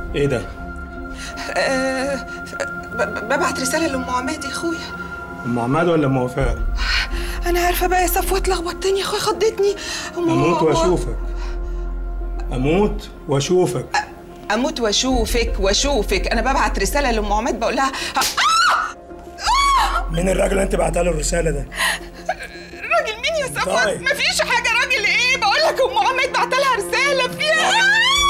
ايه ده آه، ب- ب- ببعت رسالة لأم عماد يا أخويا ام عماد ولا ام وفاء أنا عارفة بقى يا صفوة اتلخبطتني يا أخويا خضتني أم- اموت أم- واشوفك اموت واشوفك أموت وأشوفك وأشوفك أنا ببعت رسالة لأم عماد بقول لها مين الراجل اللي انت بعتها له الرساله ده راجل مين يا صفوة؟ طيب. مفيش حاجة راجل إيه؟ بقول لك أم عماد بعت لها رسالة فيها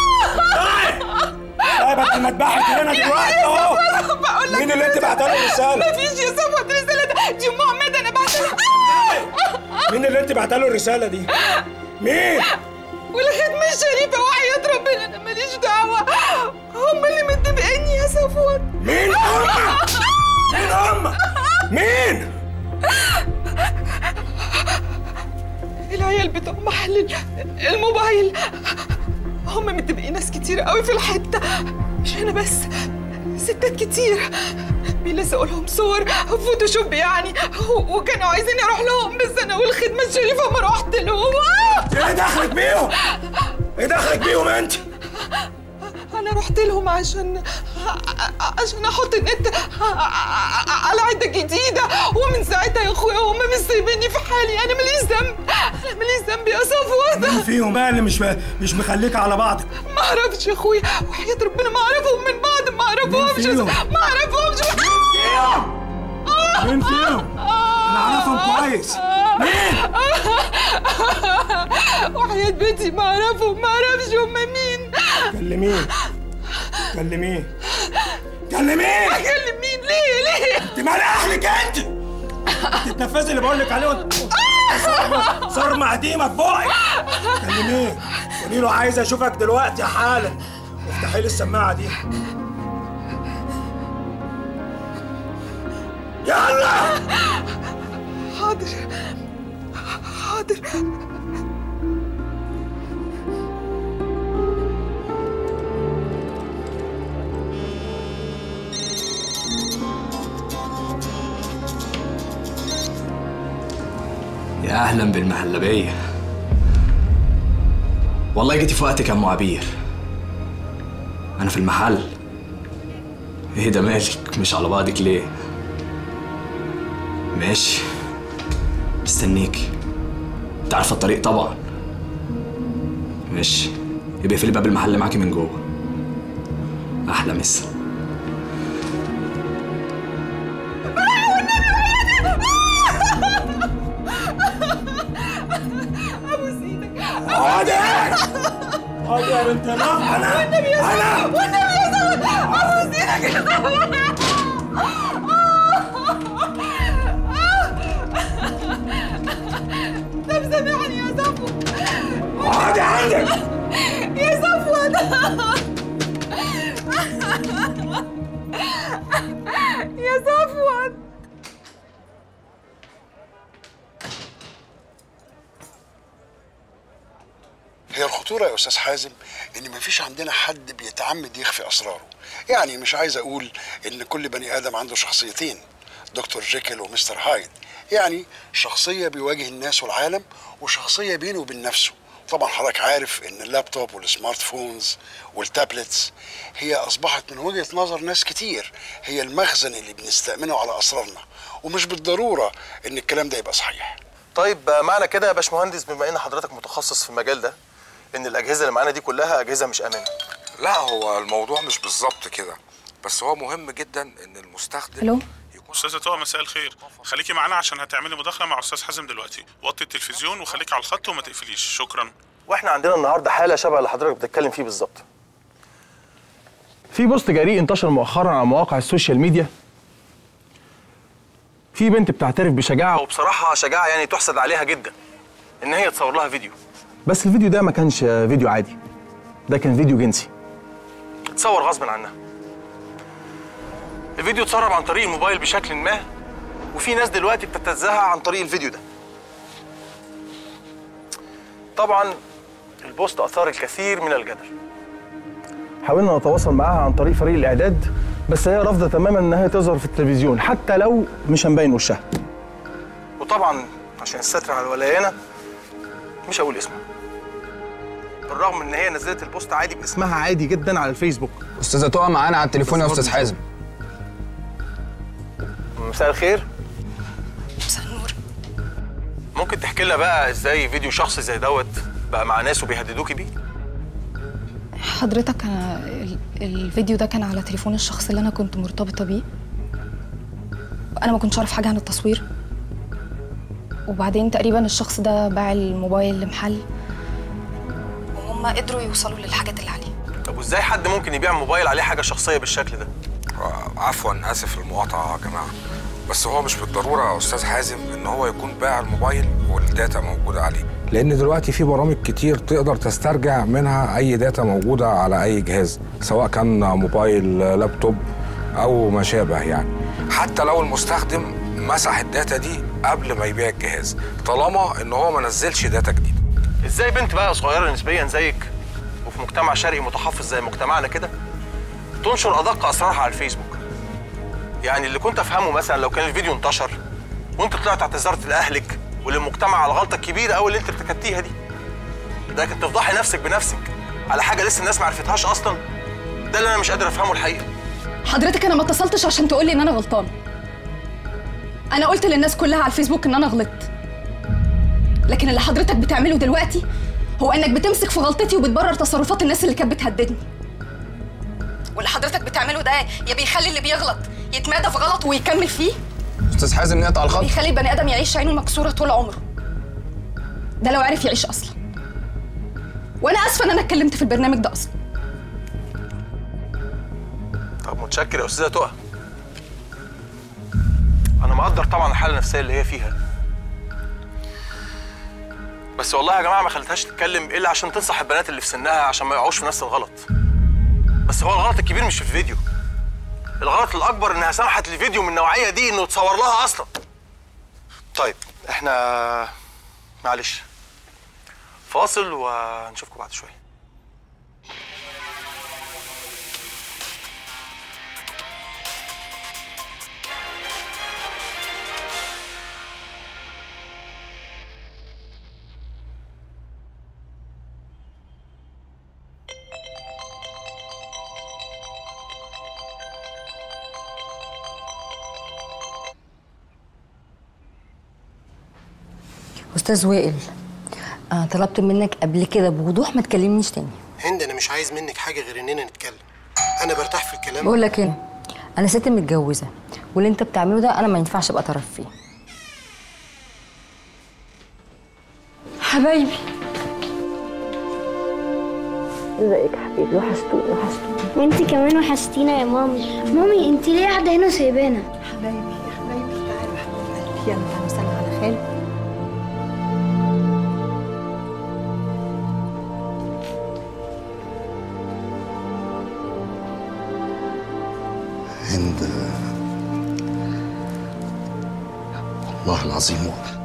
طيب انت مذبحك هنا دلوقتي اهو بقول لك مين اللي انت بعتها له الرساله مفيش يا صفوة الرسالة ده دي أم عماد أنا بعت لها مين اللي انت بعتها له الرساله دي مين والخدمة الشريفة وحياة ربنا أنا ماليش دعوة هم اللي متفقيني يا صفوة مين هم مين هم مين العيال بتوع محل الموبايل هم متفقين ناس كتير قوي في الحتة مش أنا بس ستات كتير بيلزقوا لهم صور فوتوشوب يعني و- وكانوا عايزين اروح لهم بس انا والخدمه الشريفه ما رحت لهم ايه دخلك بيهم ايه دخلك بيهم انت انا رحت لهم عشان عشان احط النت على عده جديده ومن ساعتها يا اخويا هم مش سايبيني في حالي انا ماليش ذنب انا ماليش ذنب يا صفوه مين فيهم بقى اللي مش مش مخليك على بعضك ما اعرفش يا اخويا وحياة ربنا ما اعرفهم من بعض ما اعرفهمش فيهم؟ ما اعرفهمش مين فيهم انا اعرفهم كويس مين وحياة بيتي ما اعرفهم ما اعرفش هم مين كلميه كلميه كلميه اكلم مين ليه ليه انت مال اهلك انت تتنفذي اللي بقول لك عليه وانت صرمة صرمة قديمة في بقك كلميه قولي له عايز اشوفك دلوقتي حالا وافتحي لي السماعة دي يلا حاضر حاضر يا اهلا بالمهلبيه والله جيتي في وقتك يا ام عبير انا في المحل ايه ده مالك مش على بعضك ليه ماشي مستنيك انت عارفه الطريق طبعا ماشي يبقى اقفلي باب المحل معاكي من جوه احلى مسا ابوس ايدك اقعدي اقعدي يا بنت انا انا انا والنبي يا زود ابوس ايدك يا زود طب سامحني يا صفوة اقعدي عندك يا صفوة يا صفوة هي الخطورة يا أستاذ حازم إن مفيش عندنا حد بيتعمد يخفي أسراره يعني مش عايز أقول إن كل بني آدم عنده شخصيتين دكتور جيكل ومستر هايد يعني شخصية بيواجه الناس والعالم وشخصية بينه وبين نفسه طبعا حضرتك عارف ان اللابتوب والسمارت فونز والتابلتس هي اصبحت من وجهة نظر ناس كتير هي المخزن اللي بنستأمنه على اسرارنا ومش بالضرورة ان الكلام ده يبقى صحيح طيب آه، معنى كده يا باشمهندس بما ان حضرتك متخصص في المجال ده ان الاجهزه اللي معانا دي كلها اجهزه مش امنه لا هو الموضوع مش بالظبط كده بس هو مهم جدا ان المستخدم الو استاذة طه مساء الخير خليكي معانا عشان هتعملي مداخله مع استاذ حازم دلوقتي وطي التلفزيون وخليكي على الخط وما تقفليش شكرا واحنا عندنا النهارده حاله شبه اللي حضرتك بتتكلم فيه بالظبط في بوست جريء انتشر مؤخرا على مواقع السوشيال ميديا في بنت بتعترف بشجاعه وبصراحه شجاعه يعني تحسد عليها جدا ان هي تصور لها فيديو بس الفيديو ده ما كانش فيديو عادي ده كان فيديو جنسي اتصور غصب عنها الفيديو اتسرب عن طريق الموبايل بشكل ما وفي ناس دلوقتي بتتزهق عن طريق الفيديو ده طبعا البوست اثار الكثير من الجدل حاولنا نتواصل معاها عن طريق فريق الاعداد بس هي رافضه تماما انها تظهر في التلفزيون حتى لو مش هنبين وشها وطبعا عشان الستر على الولايانه مش هقول اسمها بالرغم ان هي نزلت البوست عادي باسمها عادي جدا على الفيسبوك استاذه تقع معانا على التليفون يا استاذ حازم مساء الخير مساء النور ممكن تحكي لنا بقى ازاي فيديو شخص زي دوت بقى مع ناس وبيهددوكي بيه حضرتك انا ال- الفيديو ده كان على تليفون الشخص اللي انا كنت مرتبطه بيه انا ما كنتش اعرف حاجه عن التصوير وبعدين تقريبا الشخص ده باع الموبايل لمحل وهم قدروا يوصلوا للحاجات اللي عليه طب وازاي حد ممكن يبيع موبايل عليه حاجه شخصيه بالشكل ده عفوا اسف المقاطعه يا جماعه بس هو مش بالضروره يا استاذ حازم ان هو يكون باع الموبايل والداتا موجوده عليه لان دلوقتي في برامج كتير تقدر تسترجع منها اي داتا موجوده على اي جهاز سواء كان موبايل لابتوب او ما شابه يعني حتى لو المستخدم مسح الداتا دي قبل ما يبيع الجهاز طالما ان هو ما نزلش داتا جديده ازاي بنت بقى صغيره نسبيا زيك وفي مجتمع شرقي متحفظ زي مجتمعنا كده تنشر ادق اسرارها على الفيسبوك يعني اللي كنت افهمه مثلا لو كان الفيديو انتشر وانت طلعت اعتذرت لاهلك وللمجتمع على الغلطه الكبيره قوي اللي انت ارتكبتيها دي لكن تفضحي نفسك بنفسك على حاجه لسه الناس ما عرفتهاش اصلا ده اللي انا مش قادر افهمه الحقيقه حضرتك انا ما اتصلتش عشان تقولي ان انا غلطانه انا قلت للناس كلها على الفيسبوك ان انا غلطت لكن اللي حضرتك بتعمله دلوقتي هو انك بتمسك في غلطتي وبتبرر تصرفات الناس اللي كانت بتهددني واللي حضرتك بتعمله ده يا بيخلي اللي بيغلط يتمادى في غلطه ويكمل فيه استاذ حازم نقطع الخط بيخلي البني ادم يعيش عينه مكسوره طول عمره ده لو عرف يعيش اصلا وانا اسفه ان انا اتكلمت في البرنامج ده اصلا طب متشكر يا استاذه تقى انا مقدر طبعا الحاله النفسيه اللي هي فيها بس والله يا جماعه ما خلتهاش تتكلم الا عشان تنصح البنات اللي في سنها عشان ما يقعوش في نفس الغلط بس هو الغلط الكبير مش في الفيديو الغلط الاكبر انها سمحت لفيديو من النوعيه دي انه يتصور لها اصلا طيب احنا معلش فاصل ونشوفكم بعد شويه استاذ وائل انا طلبت منك قبل كده بوضوح ما تكلمنيش تاني هند انا مش عايز منك حاجه غير اننا نتكلم انا برتاح في الكلام بقول لك ايه انا ست متجوزه واللي انت بتعمله ده انا ما ينفعش ابقى طرف فيه حبايبي ازيك يا حبيبي وحشتوني وحشتوني وانت كمان وحشتينا يا مامي مامي انت ليه قاعده هنا وسايبانا حبايبي يا حبايبي تعالوا يا حبيب قلبي يلا تعالوا نسلم على خالد هند والله العظيم مؤمن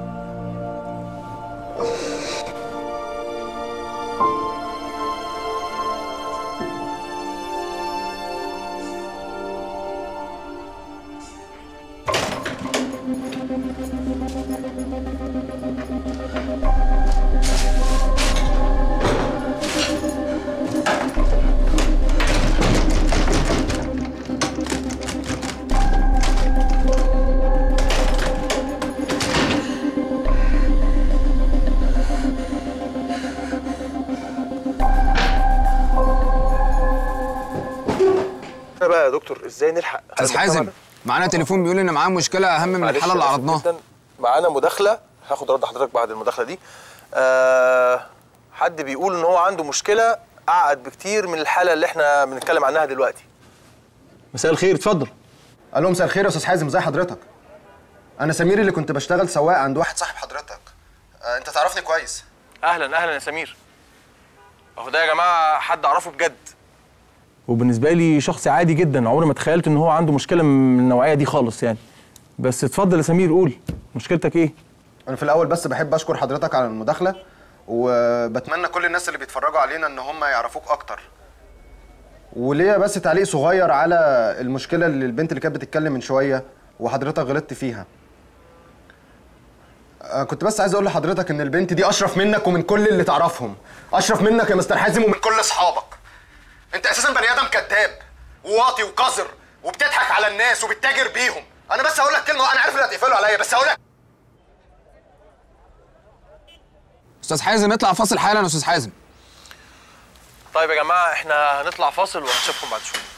انا بقى يا دكتور ازاي نلحق استاذ حازم معانا تليفون بيقول ان معاه مشكله اهم من معلش الحاله اللي أنا آسف عرضناها جداً. معانا مداخله هاخد رد حضرتك بعد المداخله دي أه حد بيقول ان هو عنده مشكله اعقد بكتير من الحاله اللي احنا بنتكلم عنها دلوقتي مساء الخير اتفضل الو مساء الخير يا استاذ حازم ازي حضرتك انا سمير اللي كنت بشتغل سواق عند واحد صاحب حضرتك آه، انت تعرفني كويس اهلا اهلا يا سمير اهو ده يا جماعه حد اعرفه بجد وبالنسبه لي شخص عادي جدا عمري ما تخيلت ان هو عنده مشكله من النوعيه دي خالص يعني بس اتفضل يا سمير قول مشكلتك ايه انا في الاول بس بحب اشكر حضرتك على المداخله وبتمنى كل الناس اللي بيتفرجوا علينا ان هم يعرفوك اكتر وليا بس تعليق صغير على المشكله اللي البنت اللي كانت بتتكلم من شويه وحضرتك غلطت فيها آه، كنت بس عايز اقول لحضرتك ان البنت دي اشرف منك ومن كل اللي تعرفهم اشرف منك يا مستر حازم ومن كل اصحابك انت اساسا بني ادم كذاب وواطي وقذر وبتضحك على الناس وبتتاجر بيهم انا بس هقول لك كلمه انا عارف ان هتقفلوا عليا بس هقول لك استاذ حازم اطلع فاصل حالا يا استاذ حازم طيب يا جماعه احنا هنطلع فاصل وهنشوفكم بعد شويه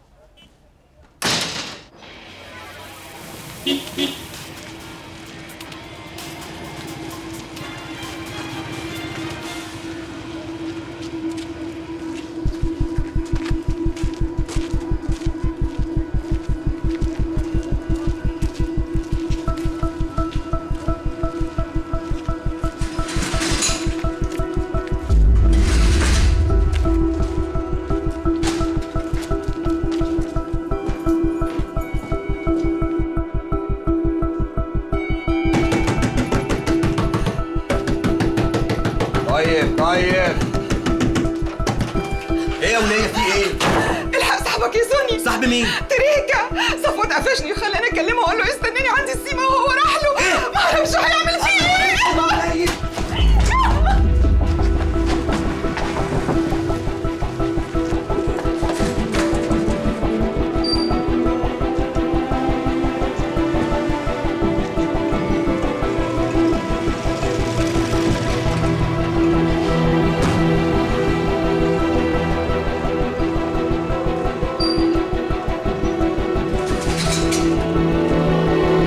طيب طيب ايه يا وليه في ايه؟ الحق صاحبك يا سوني صاحب مين؟ تريكا صفوت قفشني وخلاني اكلمه واقول له استناني عندي السيما وهو راح له ما اعرفش هيعمل فيه ايه Thank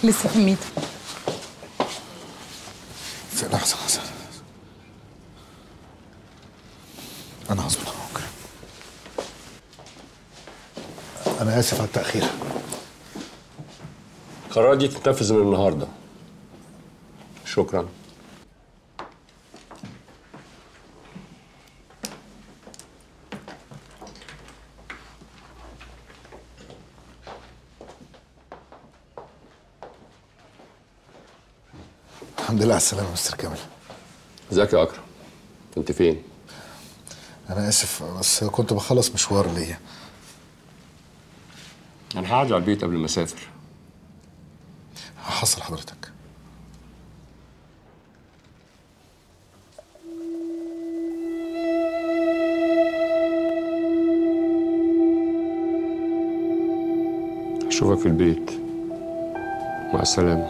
لسه في الميتنج في لحظة لحظة أنا هظبط أمورك انا اسف على التاخير القرارات دي تتنفذ من النهارده شكرا الحمد لله على السلامة يا مستر كامل ازيك يا اكرم كنت فين أنا آسف بس كنت بخلص مشوار ليا انا هعدي على البيت قبل ما اسافر هحصل حضرتك اشوفك في البيت مع السلامه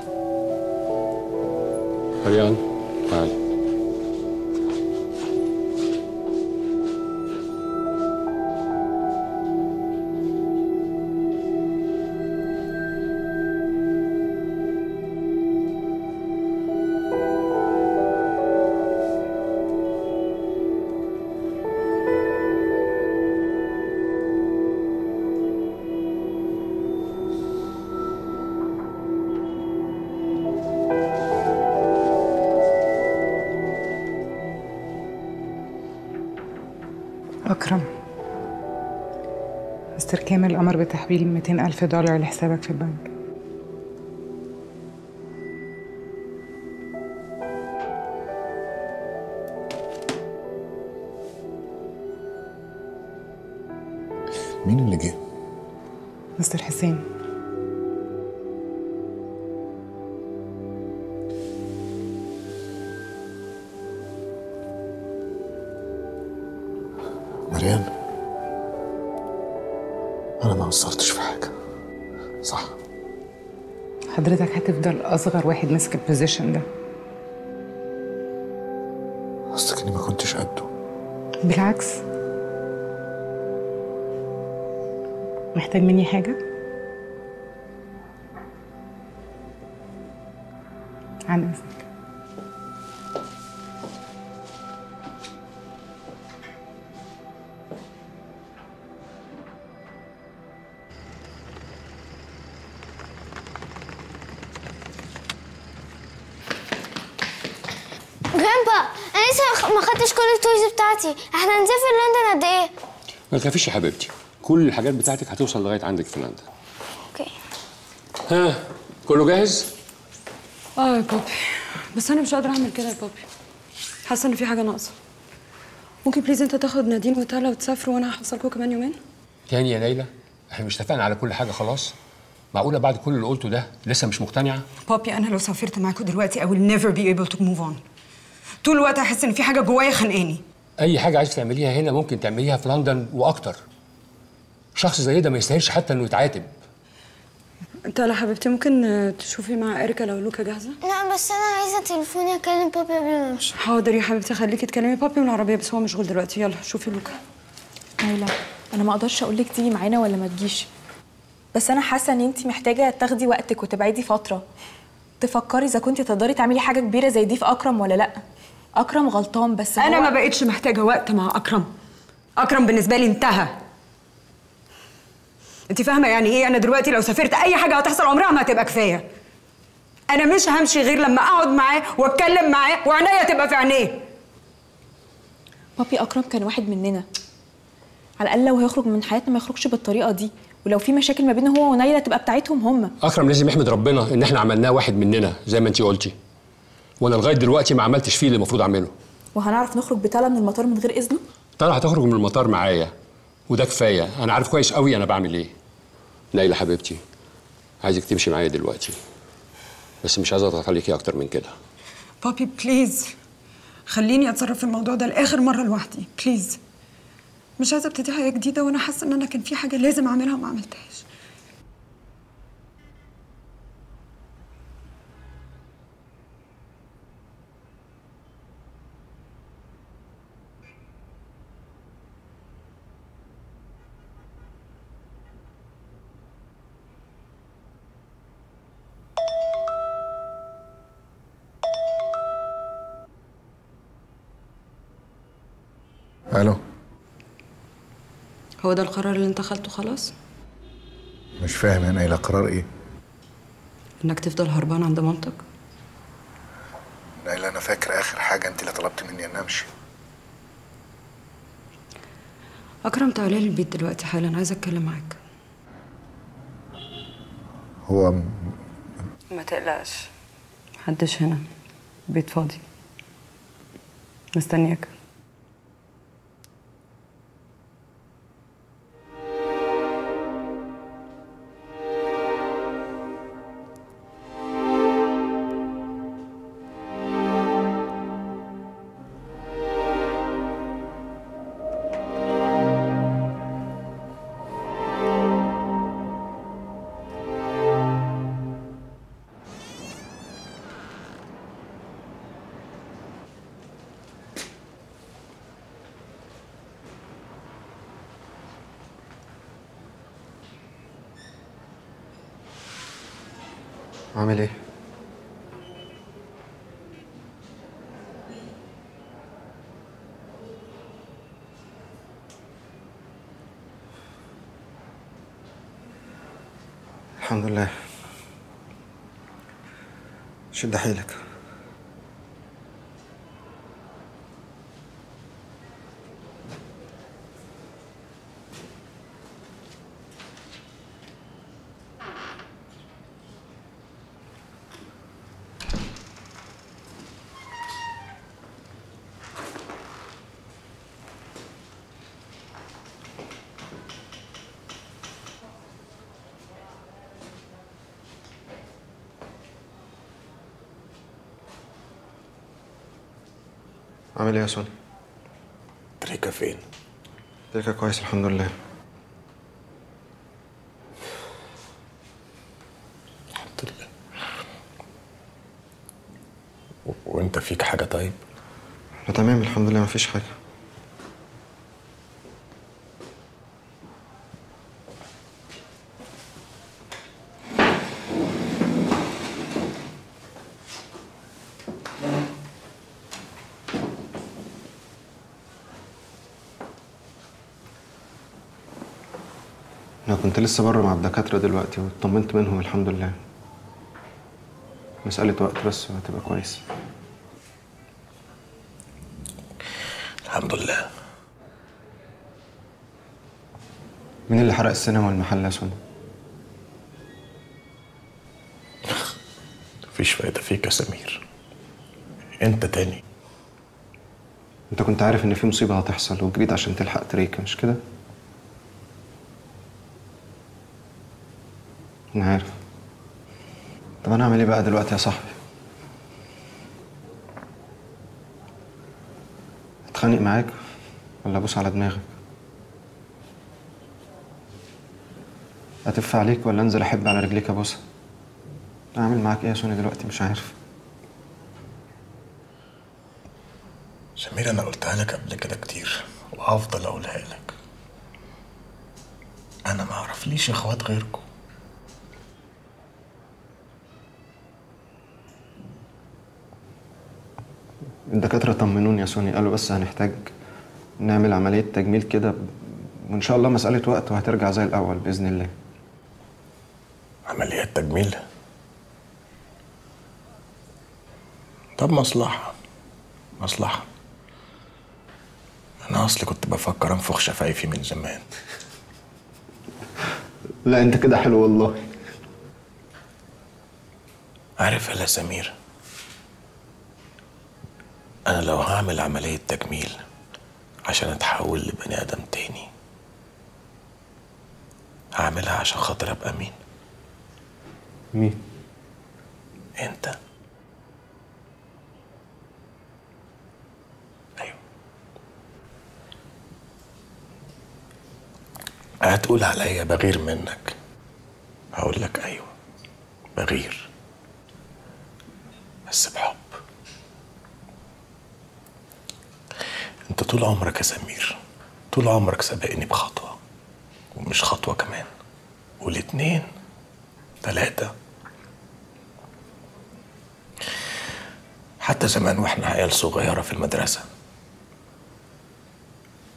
ريان تعالي أكرم مستر كامل أمر بتحويل 200 ألف دولار لحسابك في البنك مين اللي جه؟ مستر حسين مريان أنا ما قصرتش في حاجة صح حضرتك هتفضل أصغر واحد مسك البوزيشن ده قصدك إني ما كنتش قده بالعكس محتاج مني حاجة؟ عن إذنك جرامبا انا لسه ما خدتش كل التويز بتاعتي احنا هنسافر لندن قد ايه ما تخافيش يا حبيبتي كل الحاجات بتاعتك هتوصل لغايه عندك في لندن اوكي ها كله جاهز اه يا بابي بس انا مش قادره اعمل كده يا بابي حاسه ان في حاجه ناقصه ممكن بليز انت تاخد نادين وتالا وتسافروا وانا هحصلكوا كمان يومين تاني يا ليلى احنا مش اتفقنا على كل حاجه خلاص معقوله بعد كل اللي قلته ده لسه مش مقتنعه بابي انا لو سافرت معاكوا دلوقتي I will never be able to move on طول الوقت هحس ان في حاجه جوايا خانقاني اي حاجه عايز تعمليها هنا ممكن تعمليها في لندن واكتر شخص زي ده ما يستاهلش حتى انه يتعاتب انت لا حبيبتي ممكن آه، تشوفي مع اريكا لو لوكا جاهزه لا بس انا عايزه تليفوني اكلم بابي قبل ما امشي حاضر يا حبيبتي خليكي تكلمي بابي من العربيه بس هو مشغول دلوقتي يلا شوفي لوكا ليلى انا ما اقدرش اقول لك تيجي معانا ولا ما تجيش بس انا حاسه ان انت محتاجه تاخدي وقتك وتبعدي فتره تفكري اذا كنت تقدري تعملي حاجه كبيره زي دي في اكرم ولا لا اكرم غلطان بس انا هو- ما بقتش محتاجه وقت مع اكرم اكرم بالنسبه لي انتهى انت فاهمه يعني ايه انا دلوقتي لو سافرت اي حاجه هتحصل عمرها ما هتبقى كفايه انا مش همشي غير لما اقعد معاه واتكلم معاه وعينيا تبقى في عينيه بابي اكرم كان واحد مننا على الاقل لو هيخرج من حياتنا ما يخرجش بالطريقه دي ولو في مشاكل ما بينه هو ونيلة تبقى بتاعتهم هم اكرم لازم يحمد ربنا ان احنا عملناه واحد مننا زي ما انت قلتي وانا لغايه دلوقتي ما عملتش فيه اللي المفروض اعمله وهنعرف نخرج بتالا من المطار من غير اذنه طلع هتخرج من المطار معايا وده كفايه انا عارف كويس قوي انا بعمل ايه نايله حبيبتي عايزك تمشي معايا دلوقتي بس مش عايز اضغط عليكي اكتر من كده بابي بليز خليني اتصرف في الموضوع ده لاخر مره لوحدي بليز مش عايزه ابتدي حياه جديده وانا حاسه ان انا كان في حاجه لازم اعملها وما عملتهاش الو هو ده القرار اللي انت خدته خلاص مش فاهم يا نايلة قرار ايه انك تفضل هربان عند مامتك نايلة انا فاكر اخر حاجة انت اللي طلبت مني ان امشي اكرم تعالى لي البيت دلوقتي حالا عايزه اتكلم معاك هو م- ما تقلقش محدش هنا البيت فاضي مستنياك عامل ايه؟ الحمد لله شد حيلك عامل ايه يا سوني؟ تريكا فين؟ تريكا كويس الحمد لله و- وانت فيك حاجة طيب؟ انا تمام الحمد لله مفيش حاجة أنا كنت لسه بره مع الدكاترة دلوقتي واطمنت منهم الحمد لله مسألة وقت بس وهتبقى كويس الحمد لله مين اللي حرق السينما والمحل يا سوني؟ مفيش فايدة فيك يا سمير انت تاني انت كنت عارف ان في مصيبة هتحصل وجريت عشان تلحق تريكا مش كده؟ انا عارف طب انا اعمل ايه بقى دلوقتي يا صاحبي؟ اتخانق معاك ولا ابوس على دماغك؟ اتف عليك ولا انزل احب على رجليك ابوسها؟ اعمل معاك ايه يا سوني دلوقتي مش عارف سمير انا قلتها لك قبل كده كتير وهفضل اقولها لك انا ما اعرفليش اخوات غيركم الدكاترة طمنوني يا سوني قالوا بس هنحتاج نعمل عملية تجميل كده وإن شاء الله مسألة وقت وهترجع زي الأول بإذن الله عمليات تجميل طب مصلحة مصلحة أنا أصلي كنت بفكر أنفخ شفايفي من زمان لا أنت كده حلو والله عارف يا سمير أنا لو هعمل عملية تجميل عشان أتحول لبني آدم تاني هعملها عشان خاطر أبقى مين؟ مين؟ أنت هتقول عليا بغير منك هقول لك ايوه بغير بس بحب انت طول عمرك يا سمير طول عمرك سابقني بخطوه ومش خطوه كمان والاتنين تلاتة حتى زمان واحنا عيال صغيرة في المدرسة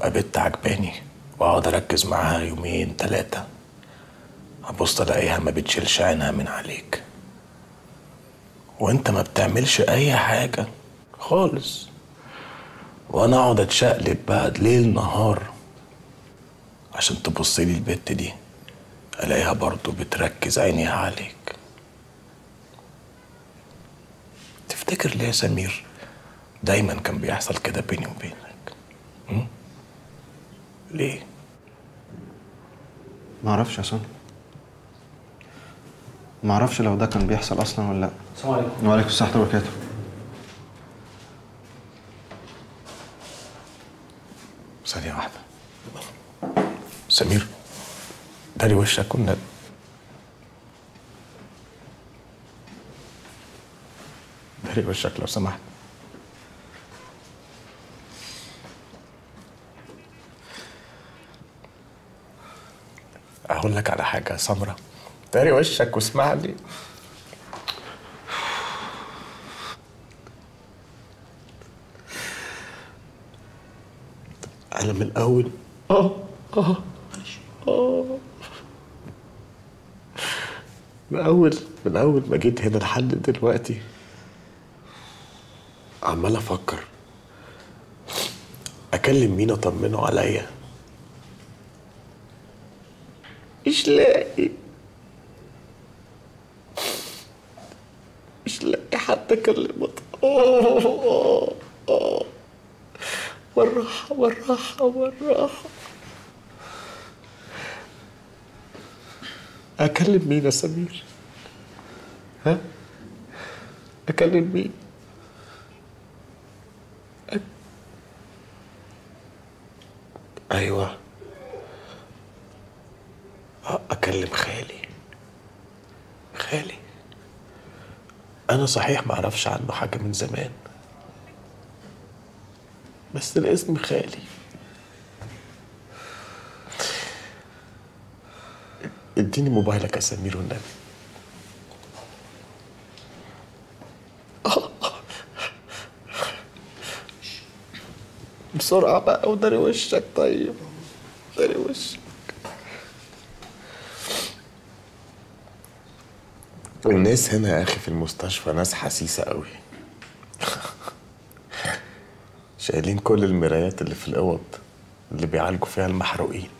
بنت عجباني واقعد اركز معاها يومين تلاتة ابص الاقيها ما بتشيلش عينها من عليك وانت ما بتعملش اي حاجة خالص وانا اقعد اتشقلب بقى ليل نهار عشان تبص لي البت دي الاقيها برضو بتركز عينيها عليك تفتكر ليه يا سمير دايما كان بيحصل كده بيني وبينك م? ليه ما اعرفش يا سون ما اعرفش لو ده كان بيحصل اصلا ولا لا السلام عليكم وعليكم السلام ورحمه الله وبركاته ثانية واحدة سمير داري وشك كنا داري وشك لو سمحت أقول لك على حاجة يا سمرة داري وشك واسمع لي أنا من الأول آه آه آه من أول من أول ما جيت هنا لحد دلوقتي عمال أفكر أكلم مين أطمنه عليا مش لاقي مش لاقي حد أكلمه آه آه آه بالراحة بالراحة بالراحة أكلم مين يا سمير؟ ها؟ أكلم مين؟ أ... أيوة أ- أكلم خالي خالي أنا صحيح معرفش عنه حاجة من زمان بس الاسم خالي اديني موبايلك يا سمير والنبي بسرعة بقى وداري وشك طيب داري وشك الناس هنا يا أخي في المستشفى ناس حسيسة قوي شايلين كل المرايات اللي في الأوض اللي بيعالجوا فيها المحروقين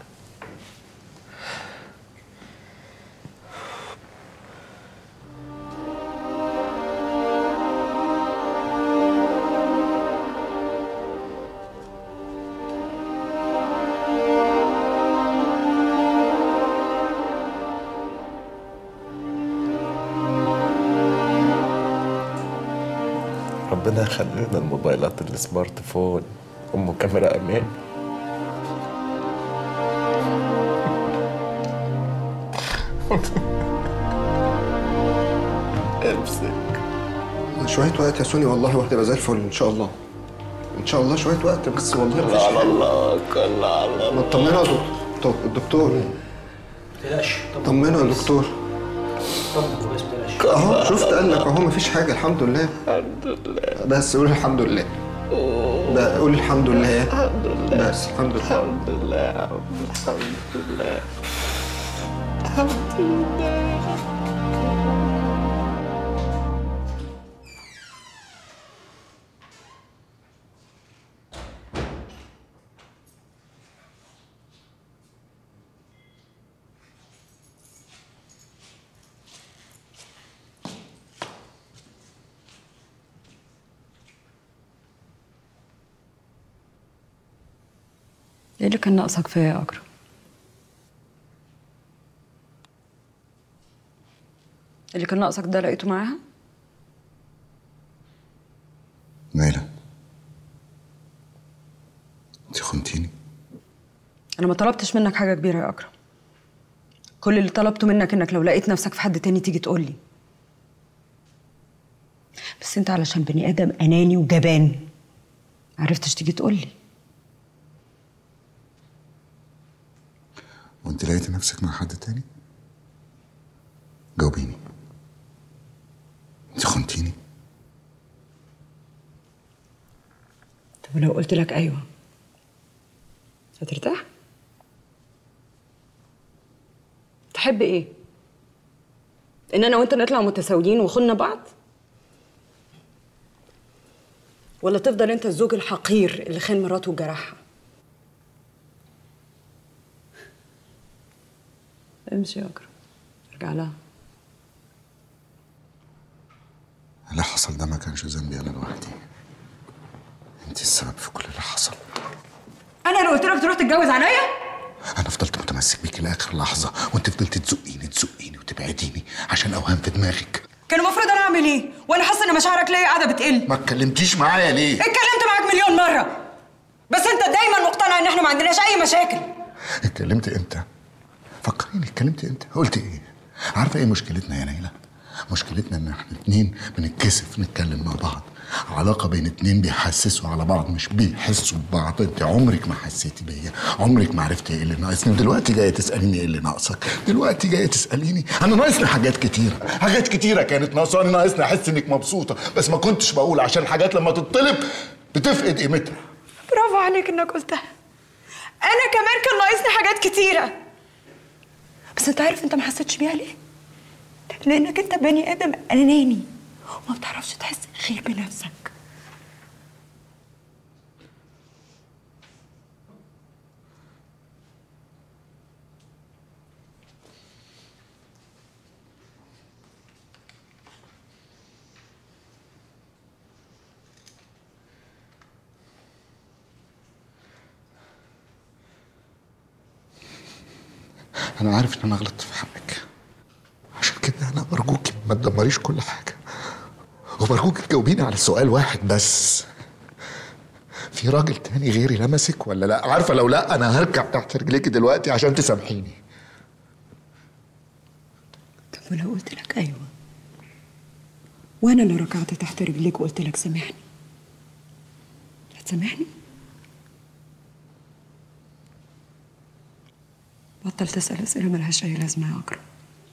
ربنا يخلي لنا الموبايلات السمارت فون ام كاميرا امان امسك شوية وقت يا سوني والله وهتبقى زي الفل ان شاء الله ان شاء الله شوية وقت بس والله كل مفيش على حاجة. الله كل على ما الله تطمنوا يا دكتور طب الدكتور تقلقش طمنوا يا دكتور طمن بس تقلقش اهو شفت قال لك اهو مفيش حاجة الحمد لله الحمد لله بس قول الحمد لله ده قول الحمد لله الحمد لله بس الحمد لله الحمد لله يا رب الحمد لله الحمد لله ايه اللي كان ناقصك فيا يا اكرم اللي كان ناقصك ده لقيته معاها نايلة انت خنتيني انا ما طلبتش منك حاجه كبيره يا اكرم كل اللي طلبته منك انك لو لقيت نفسك في حد تاني تيجي تقولي بس انت علشان بني ادم اناني وجبان عرفتش تيجي تقولي وانت لقيتي نفسك مع حد تاني جاوبيني انت خنتيني طب ولو قلت لك ايوه هترتاح تحب ايه ان انا وانت نطلع متساويين وخلنا بعض ولا تفضل انت الزوج الحقير اللي خان مراته وجرحها امشي يا اكرم ارجع لها اللي حصل ده ما كانش ذنبي انا لوحدي انت السبب في كل اللي حصل انا اللي قلت لك تروح تتجوز عليا انا فضلت متمسك بيكي لاخر لحظه وانت فضلت تزقيني تزقيني وتبعديني عشان اوهام في دماغك كان المفروض انا اعمل ايه وانا حاسه ان مشاعرك ليا قاعده بتقل ما اتكلمتيش معايا ليه اتكلمت معاك مليون مره بس انت دايما مقتنع ان احنا ما عندناش اي مشاكل اتكلمت امتى فكريني اتكلمت امتى قلت ايه عارفه ايه مشكلتنا يا ليلى مشكلتنا ان احنا اتنين بنتكسف نتكلم مع بعض علاقة بين اتنين بيحسسوا على بعض مش بيحسوا ببعض انت عمرك ما حسيتي بيا عمرك ما عرفتي ايه اللي ناقصني ودلوقتي جاية تسأليني ايه اللي ناقصك دلوقتي جاية تسأليني انا ناقصني حاجات كتيرة حاجات كتيرة كانت ناقصاني ناقصني احس انك مبسوطة بس ما كنتش بقول عشان الحاجات لما تطلب بتفقد قيمتها برافو عليك انك قلتها انا كمان كان ناقصني حاجات كتيره بس انت عارف انت ما حسيتش بيها ليه لانك انت بني ادم اناني وما بتعرفش تحس غير بنفسك انا عارف ان انا غلطت في حقك عشان كده انا برجوكي ما تدمريش كل حاجه وبرجوكي تجاوبيني على سؤال واحد بس في راجل تاني غيري لمسك ولا لا عارفه لو لا انا هركع تحت رجليكي دلوقتي عشان تسامحيني طب ولو قلت لك ايوه وانا اللي ركعت تحت رجليك وقلت لك سامحني هتسامحني بطل تسأل أسئلة ملهاش أي لازمة يا أكرم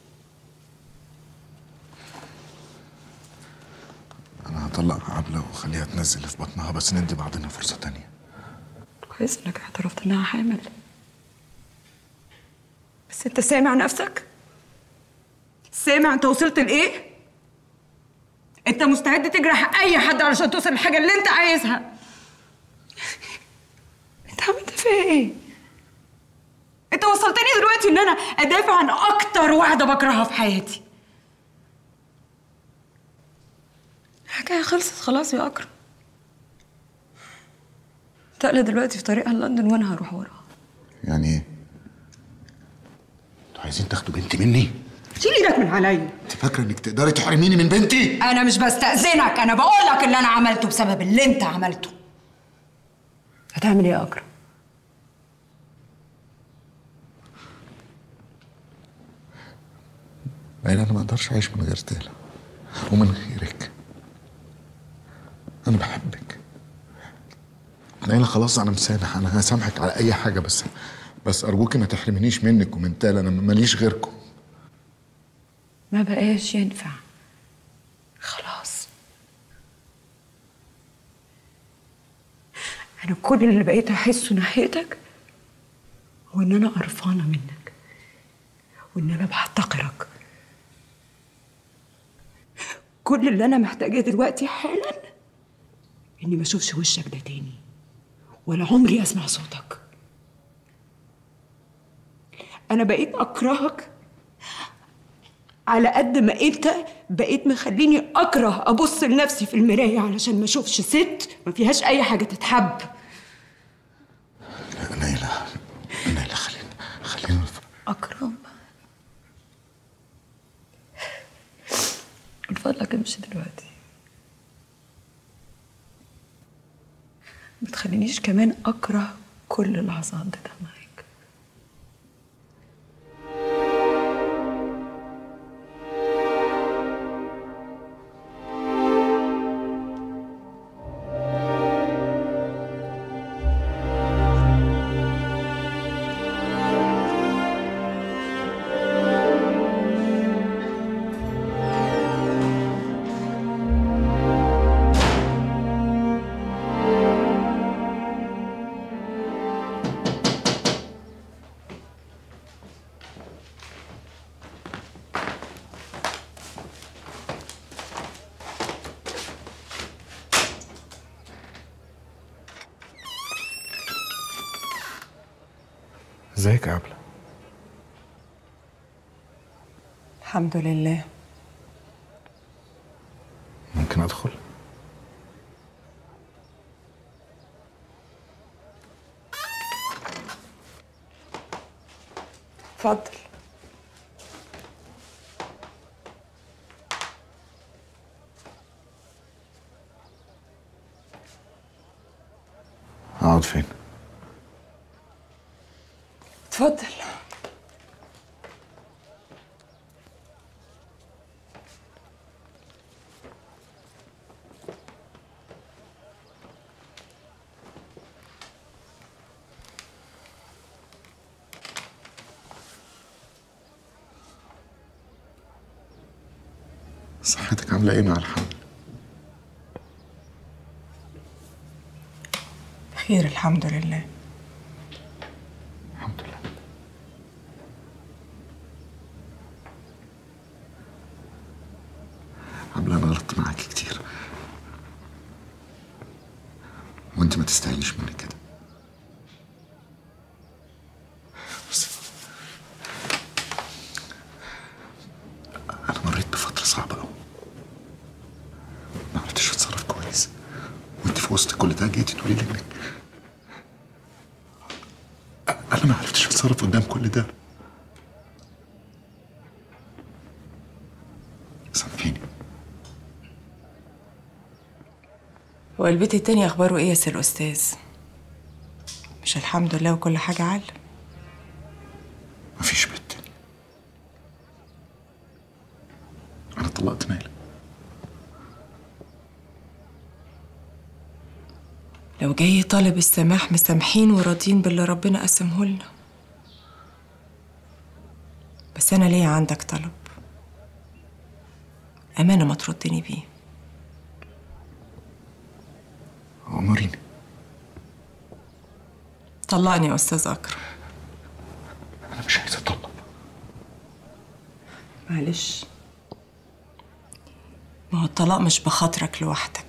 انا هطلق عبله واخليها تنزل اللي في بطنها بس ندي بعضنا فرصه تانية كويس إنك اعترفت إنها حامل بس أنت سامع نفسك؟ سامع أنت وصلت لإيه؟ أنت مستعد تجرح أي حد علشان توصل للحاجة اللي أنت عايزها أنت عملت فيا إيه؟ انت وصلتني دلوقتي ان انا ادافع عن اكتر واحده بكرهها في حياتي الحكايه خلصت خلاص يا اكرم تقلى دلوقتي في طريقها لندن وانا هروح وراها يعني ايه انتوا عايزين تاخدوا بنتي مني شيل ايدك من عليا انت فاكره انك تقدري تحرميني من بنتي انا مش بستأذنك انا بقول لك اللي انا عملته بسبب اللي انت عملته هتعمل ايه يا اكرم لان انا ما اقدرش اعيش من غير تالا ومن غيرك انا بحبك ليلى خلاص انا مسامح انا هسامحك على اي حاجه بس بس ارجوكي ما تحرمنيش منك ومن تالا انا ماليش غيركم ما بقاش ينفع خلاص انا كل اللي بقيت احسه ناحيتك هو ان انا قرفانه منك وان انا بحتقرك كل اللي انا محتاجاه دلوقتي حالا اني ما اشوفش وشك ده تاني ولا عمري اسمع صوتك انا بقيت اكرهك على قد ما انت بقيت مخليني اكره ابص لنفسي في المرايه علشان ما اشوفش ست ما فيهاش اي حاجه تتحب ليلى ليلى خلينا خلينا اكرم من فضلك امشي دلوقتي ما تخلينيش كمان اكره كل لحظات ده معاك ازيك يا عبلة الحمد لله ممكن ادخل اتفضل اقعد فين اتفضل صحتك عامله ايه مع الحمل خير الحمد لله عامله انا غلطت معاكي كتير وانت ما تستاهليش مني كده بس انا مريت بفتره صعبه قوي ما عرفتش اتصرف كويس وانت في وسط كل ده جيتي تقولي لي انك انا ما عرفتش اتصرف قدام كل ده سامحيني هو البيت التاني اخباره ايه يا سي الاستاذ مش الحمد لله وكل حاجه عال مفيش بيت تاني انا طلقت نايلة لو جاي طالب السماح مسامحين وراضيين باللي ربنا قسمه لنا بس انا ليا عندك طلب امانه ما تردني بيه اموريني طلقني يا استاذ اكرم انا مش عايز اطلق معلش ما هو الطلاق مش بخاطرك لوحدك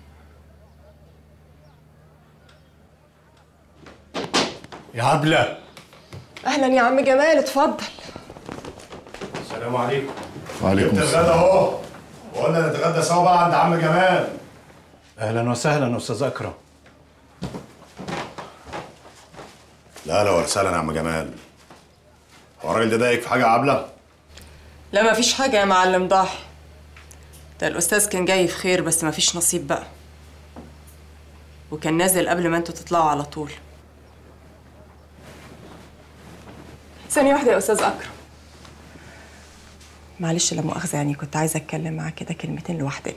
يا عبلة اهلا يا عم جمال اتفضل السلام عليكم وعليكم جبت الغدا اهو وقلنا نتغدى سوا بقى عند عم جمال اهلا وسهلا استاذ اكرم لا لا وسهلا يا عم جمال هو الراجل ده ضايقك في حاجه يا عبله لا ما فيش حاجه يا معلم ضاحي ده الاستاذ كان جاي في خير بس ما فيش نصيب بقى وكان نازل قبل ما انتوا تطلعوا على طول ثانية واحدة يا أستاذ أكرم معلش لا مؤاخذة يعني كنت عايزة أتكلم معاه كده كلمتين لوحدنا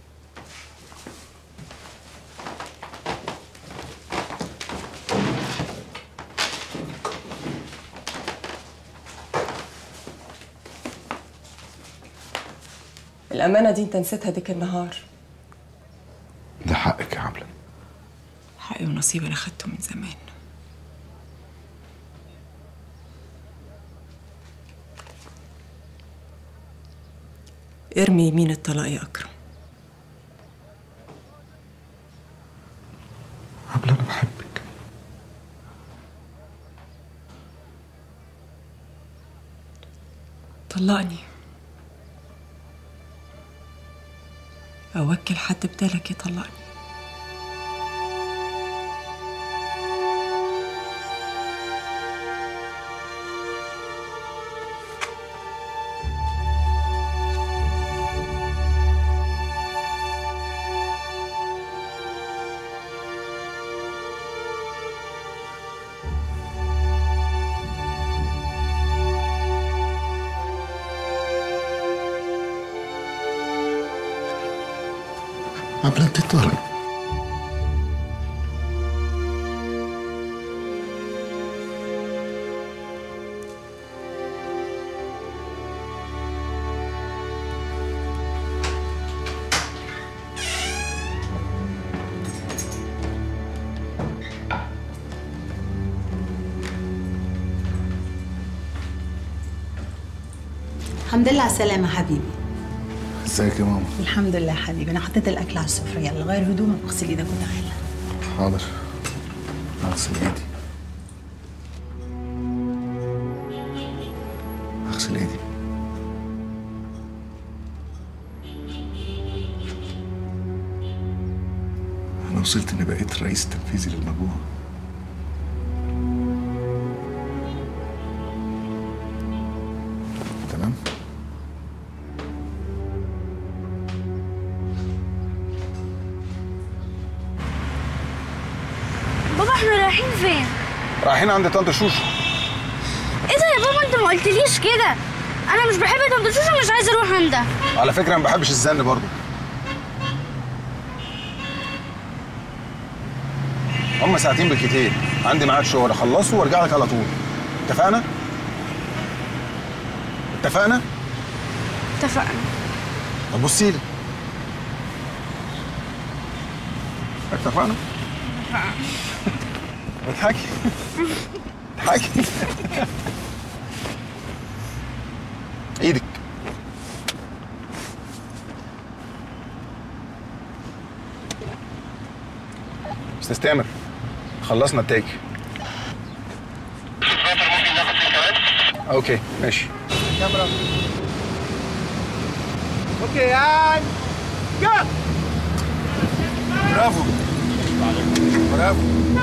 الأمانة دي أنت نسيتها ديك النهار ده حقك يا عبلة حقي ونصيبي أنا خدته من زمان ارمي يمين الطلاق يا أكرم عبلة انا بحبك طلقني أوكل حد بدالك يطلقني عبلة انت طالع الحمد لله على السلامة حبيبي ازيك يا ماما الحمد لله حبيبي أنا حطيت الأكل على السفرة يلا غير هدومك واغسل إيدك وتعالى حاضر اغسل ايدي حاصل ايه دي انا وصلت اني بقيت رئيس تنفيذي للمجموعه تمام بابا احنا رايحين فين؟ رايحين عند طنط شوشو ايه ده يا بابا انت ما قلتليش كده انا مش بحب طنط شوشو ومش عايزه اروح عندها على فكره أنا ما بحبش الزن برضه هم ساعتين بالكتير عندي ميعاد شغل اخلصه وارجع لك على طول اتفقنا اتفقنا اتفقنا طب بصي لي اتفقنا اضحكي اضحكي ايدك استاذ تامر خلصنا التاج اوكي ماشي كاميرا اوكي and go برافو برافو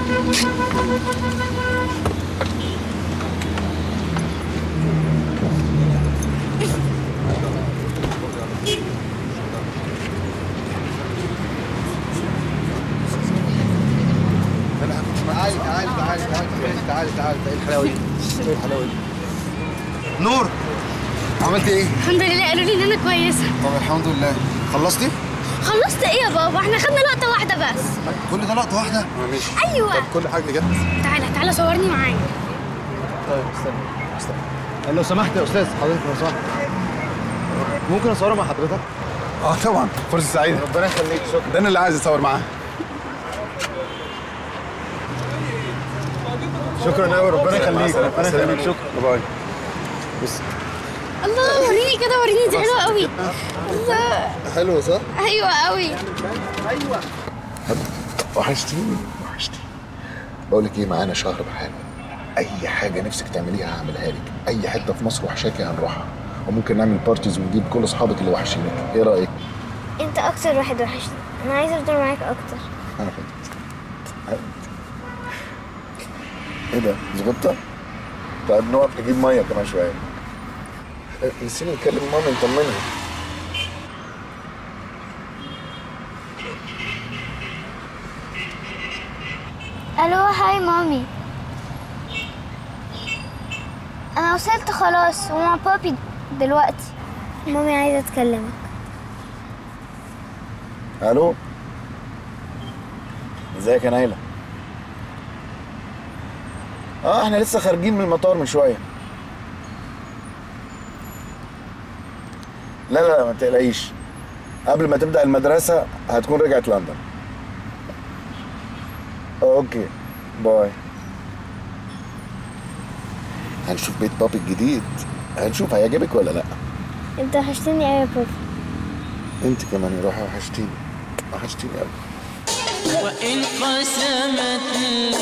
تعالي تعالي تعالي تعالي تعالي تعالي ايه الحلاوه دي؟ ايه الحلاوه دي؟ نور عملت ايه؟ الحمد لله قالوا لي ان انا كويسه طب الحمد لله خلصتي؟ خلصت ايه يا بابا احنا خدنا لقطه واحده بس كل ده لقطه واحده؟ ماشي ايوه طب كل حاجه جت تعالى تعالى صورني معايا طيب استنى استنى لو سمحت يا استاذ حضرتك لو سمحت ممكن اصور مع حضرتك؟ اه طبعا فرصه سعيده ربنا يخليك شكرا ده انا اللي عايز اتصور معاه شكرا قوي ربنا مع يخليك السلامة. ربنا السلامة. يخليك شكرا باي بص الله وريني كده وريني دي حلوه قوي الله حلو صح؟ ايوه قوي ايوه وحشتيني وحشتيني بقول لك ايه معانا شهر بحاله اي حاجه نفسك تعمليها هعملها لك اي حته في مصر وحشاكي هنروحها وممكن نعمل بارتيز ونجيب كل اصحابك اللي وحشينك ايه رايك انت اكتر واحد وحشني انا عايزه افضل معاك اكتر انا فهمت ايه ده ظبطت طيب نقف نجيب ميه كمان شويه نسينا نكلم ماما نطمنها الو هاي مامي انا وصلت خلاص ومع بابي دلوقتي مامي عايزه اتكلمك الو ازيك يا نايلة اه احنا لسه خارجين من المطار من شويه لا لا لا ما تقلقيش قبل ما تبدا المدرسه هتكون رجعت لندن اوكي باي هنشوف بيت بابي الجديد هنشوف هيعجبك ولا لا انت وحشتني قوي يا بابي انت كمان يا روحي وحشتيني وحشتيني قوي وإن قسمت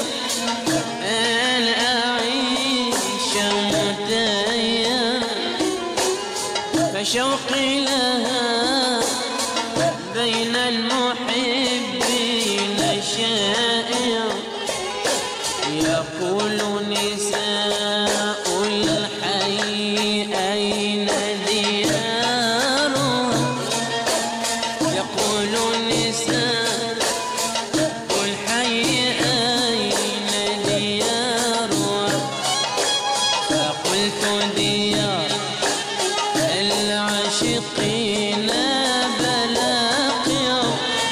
الأعيش مدايا فشوقي لها بين المحبين شائع يقول نساء الحي أين ديارها يقول نساء الحي أين ديارها فقلت ديار العاشقين بلاقيا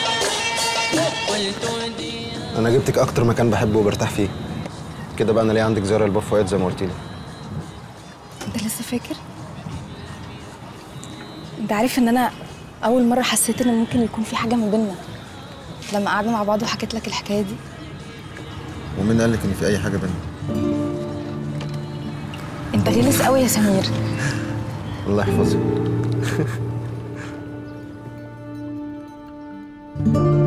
قلت ديار انا جبتك اكتر مكان بحبه وبرتاح فيه كده بقى انا ليه عندك زياره لباب فؤاد زي ما قلت لي انت لسه فاكر انت عارف ان انا اول مره حسيت ان ممكن يكون في حاجه ما بيننا لما قعدنا مع بعض وحكيت لك الحكايه دي ومين قال لك ان في اي حاجه بينا انت غلس قوي يا سمير الله يحفظك